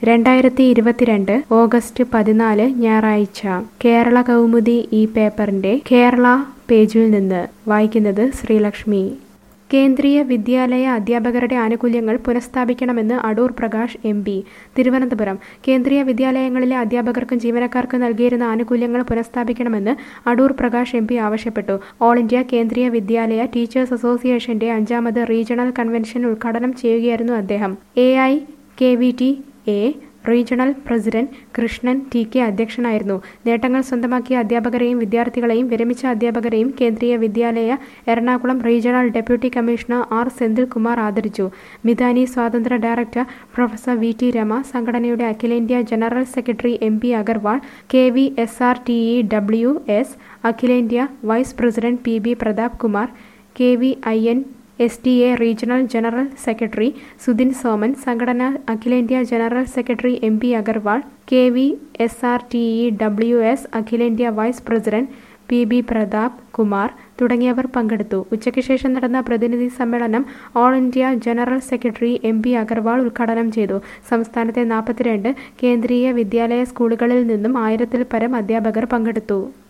രണ്ടായിരത്തി ഇരുപത്തിരണ്ട് ഓഗസ്റ്റ് പതിനാല് ഞായറാഴ്ച കേരള കൗമുദി ഈ പേപ്പറിന്റെ കേരള പേജിൽ നിന്ന് വായിക്കുന്നത് ശ്രീലക്ഷ്മി കേന്ദ്രീയ വിദ്യാലയ അധ്യാപകരുടെ ആനുകൂല്യങ്ങൾ പുനഃസ്ഥാപിക്കണമെന്ന് അടൂർ പ്രകാശ് എം പി തിരുവനന്തപുരം കേന്ദ്രീയ വിദ്യാലയങ്ങളിലെ അധ്യാപകർക്കും ജീവനക്കാർക്കും നൽകിയിരുന്ന ആനുകൂല്യങ്ങൾ പുനഃസ്ഥാപിക്കണമെന്ന് അടൂർ പ്രകാശ് എം പി ആവശ്യപ്പെട്ടു all India Kendriya Vidyalaya teachers അസോസിയേഷന്റെ അഞ്ചാമത് റീജിയണൽ കൺവെൻഷൻ ഉദ്ഘാടനം ചെയ്യുകയായിരുന്നു അദ്ദേഹം A I K V T A regional president Krishnan T K അധ്യക്ഷനായിരുന്നു നേട്ടങ്ങൾ സ്വന്തമാക്കിയ അധ്യാപകരെയും വിദ്യാർത്ഥികളെയും വിരമിച്ച അധ്യാപകരെയും Kendriya Vidyalaya Ernakulam regional deputy commissioner R Senthilkumar ആദരിച്ചു മിതാനി സ്വാതന്ത്ര്യ director professor V T Rama സംഘടനയുടെ അഖിലേന്ത്യാ general secretary M P Agarwal K V S R T E W S അഖിലേന്ത്യാ vice president P B Prathap Kumar K V I N S T A regional general secretary Sudhin Soman സംഘടന അഖിലേന്ത്യാ general secretary M P Agarwal K V S R T E W S അഖിലേന്ത്യാ vice president P B Prathap Kumar തുടങ്ങിയവർ പങ്കെടുത്തു ഉച്ചയ്ക്ക് ശേഷം നടന്ന പ്രതിനിധി സമ്മേളനം all India general secretary M P Agarwal ഉദ്ഘാടനം ചെയ്തു സംസ്ഥാനത്തെ നാൽപ്പത്തിരണ്ട് കേന്ദ്രീയ വിദ്യാലയ സ്കൂളുകളിൽ നിന്നും ആയിരത്തിൽ പരം അധ്യാപകർ പങ്കെടുത്തു